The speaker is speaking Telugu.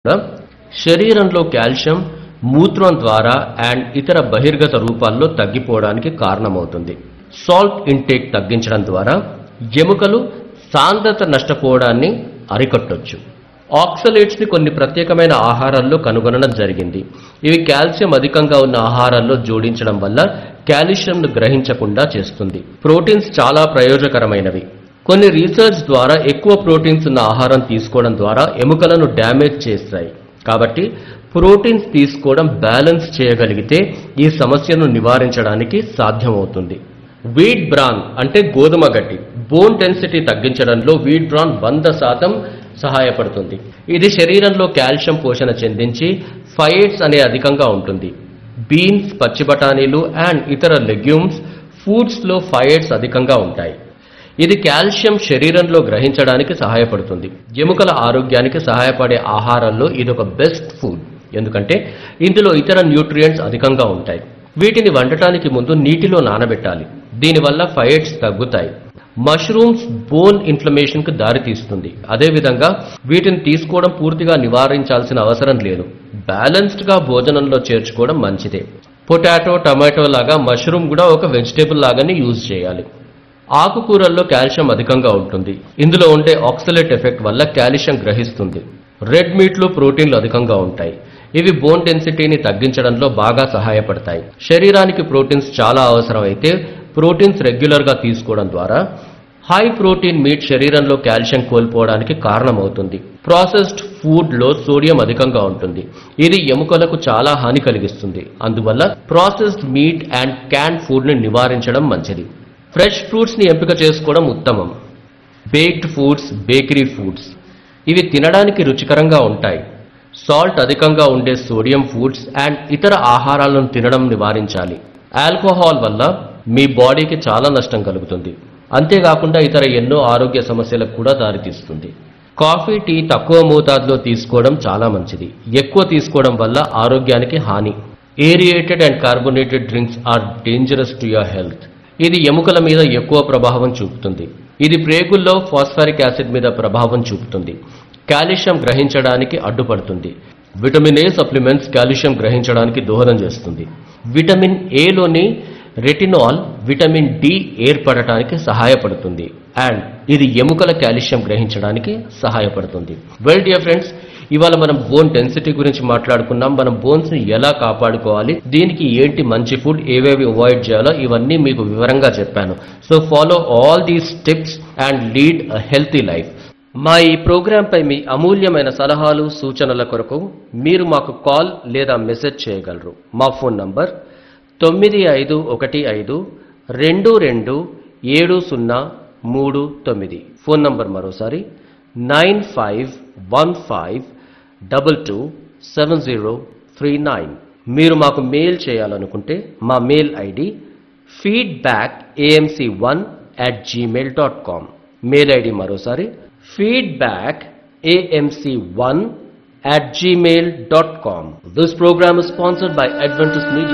కూడా శరీరంలో కాల్షియం మూత్రం ద్వారా అండ్ ఇతర బహిర్గత రూపాల్లో తగ్గిపోవడానికి కారణమవుతుంది సాల్ట్ ఇంటేక్ తగ్గించడం ద్వారా ఎముకలు సాంద్రత నష్టపోవడాన్ని అరికట్టొచ్చు ఆక్సలేట్స్ ని కొన్ని ప్రత్యేకమైన ఆహారాల్లో కనుగొనడం జరిగింది ఇవి కాల్షియం అధికంగా ఉన్న ఆహారాల్లో జోడించడం వల్ల కాల్షియంను గ్రహించకుండా చేస్తుంది ప్రోటీన్స్ చాలా ప్రయోజకరమైనవి కొన్ని రీసెర్చ్ ద్వారా ఎక్కువ ప్రోటీన్స్ ఉన్న ఆహారం తీసుకోవడం ద్వారా ఎముకలను డ్యామేజ్ చేస్తాయి కాబట్టి ప్రోటీన్స్ తీసుకోవడం బ్యాలెన్స్ చేయగలిగితే ఈ సమస్యను నివారించడానికి సాధ్యమవుతుంది వీట్ బ్రాన్ అంటే గోధుమ గడ్డి బోన్ డెన్సిటీ తగ్గించడంలో వీట్ బ్రాన్ వంద శాతం సహాయపడుతుంది ఇది శరీరంలో కాల్షియం పోషణ చెందించి ఫైట్స్ అనే అధికంగా ఉంటుంది బీన్స్ పచ్చి బఠానీలు అండ్ ఇతర లెగ్యూమ్స్ ఫుడ్స్లో ఫైట్స్ అధికంగా ఉంటాయి ఇది కాల్షియం శరీరంలో గ్రహించడానికి సహాయపడుతుంది ఎముకల ఆరోగ్యానికి సహాయపడే ఆహారాల్లో ఇది ఒక బెస్ట్ ఫుడ్ ఎందుకంటే ఇందులో ఇతర న్యూట్రియంట్స్ అధికంగా ఉంటాయి వీటిని వండటానికి ముందు నీటిలో నానబెట్టాలి దీనివల్ల ఫైట్స్ తగ్గుతాయి మష్రూమ్స్ బోన్ ఇన్ఫ్లమేషన్ కు దారితీస్తుంది అదేవిధంగా వీటిని తీసుకోవడం పూర్తిగా నివారించాల్సిన అవసరం లేదు బ్యాలెన్స్డ్ గా భోజనంలో చేర్చుకోవడం మంచిదే పొటాటో టమాటో లాగా మష్రూమ్ కూడా ఒక వెజిటేబుల్ లాగానే యూజ్ చేయాలి ఆకుకూరల్లో కాల్షియం అధికంగా ఉంటుంది ఇందులో ఉండే ఆక్సలేట్ ఎఫెక్ట్ వల్ల కాల్షియం గ్రహిస్తుంది రెడ్ మీట్లో ప్రోటీన్లు అధికంగా ఉంటాయి ఇవి బోన్ డెన్సిటీని తగ్గించడంలో బాగా సహాయపడతాయి శరీరానికి ప్రోటీన్స్ చాలా అవసరం అయితే ప్రోటీన్స్ రెగ్యులర్గా తీసుకోవడం ద్వారా హై ప్రోటీన్ మీట్ శరీరంలో కాల్షియం కోల్పోవడానికి కారణమవుతుంది ప్రాసెస్డ్ ఫుడ్లో సోడియం అధికంగా ఉంటుంది ఇది ఎముకలకు చాలా హాని కలిగిస్తుంది అందువల్ల ప్రాసెస్డ్ మీట్ అండ్ క్యాన్ ఫుడ్ని నివారించడం మంచిది ఫ్రెష్ ఫ్రూట్స్ని ఎంపిక చేసుకోవడం ఉత్తమం బేక్డ్ ఫుడ్స్ బేకరీ ఫుడ్స్ ఇవి తినడానికి రుచికరంగా ఉంటాయి సాల్ట్ అధికంగా ఉండే సోడియం ఫుడ్స్ అండ్ ఇతర ఆహారాలను తినడం నివారించాలి ఆల్కహాల్ వల్ల మీ బాడీకి చాలా నష్టం కలుగుతుంది అంతేకాకుండా ఇతర ఎన్నో ఆరోగ్య సమస్యలకు కూడా దారితీస్తుంది కాఫీ టీ తక్కువ మోతాదులో తీసుకోవడం చాలా మంచిది ఎక్కువ తీసుకోవడం వల్ల ఆరోగ్యానికి హాని aerated and carbonated drinks are dangerous to your health ఇది ఎముకల మీద ఎక్కువ ప్రభావం చూపుతుంది ఇది ప్రేగుల్లో ఫాస్ఫరిక్ యాసిడ్ మీద ప్రభావం చూపుతుంది కాల్షియం గ్రహించడానికి అడ్డుపడుతుంది విటమిన్ ఏ సప్లిమెంట్స్ కాల్షియం గ్రహించడానికి దోహదం చేస్తుంది విటమిన్ ఏలోని రెటినాల్ విటమిన్ డి ఏర్పడటానికి సహాయపడుతుంది అండ్ ఇది ఎముకల కాల్షియం గ్రహించడానికి సహాయపడుతుంది వెల్ డియర్ ఫ్రెండ్స్ ఇవాళ మనం బోన్ డెన్సిటీ గురించి మాట్లాడుకున్నాం మనం బోన్స్ ని ఎలా కాపాడుకోవాలి దీనికి ఏంటి మంచి ఫుడ్ ఏవేవి అవాయిడ్ చేయాలో ఇవన్నీ మీకు వివరంగా చెప్పాను so follow all these tips and lead a healthy life మా ఈ ప్రోగ్రాంపై మీ అమూల్యమైన సలహాలు సూచనల కొరకు మీరు మాకు కాల్ లేదా మెసేజ్ చేయగలరు మా ఫోన్ నంబర్ తొమ్మిది ఐదు ఒకటి ఐదు రెండు రెండు ఏడు సున్నా మూడు తొమ్మిది ఫోన్ నంబర్ మరోసారి nine five one five double two seven zero three nine మీరు మాకు మెయిల్ చేయాలనుకుంటే మా mail ID feedback AMC one at Gmail dot com mail ID మరోసారి feedback AMC one at gmail.com. This program is sponsored by Adventist Media.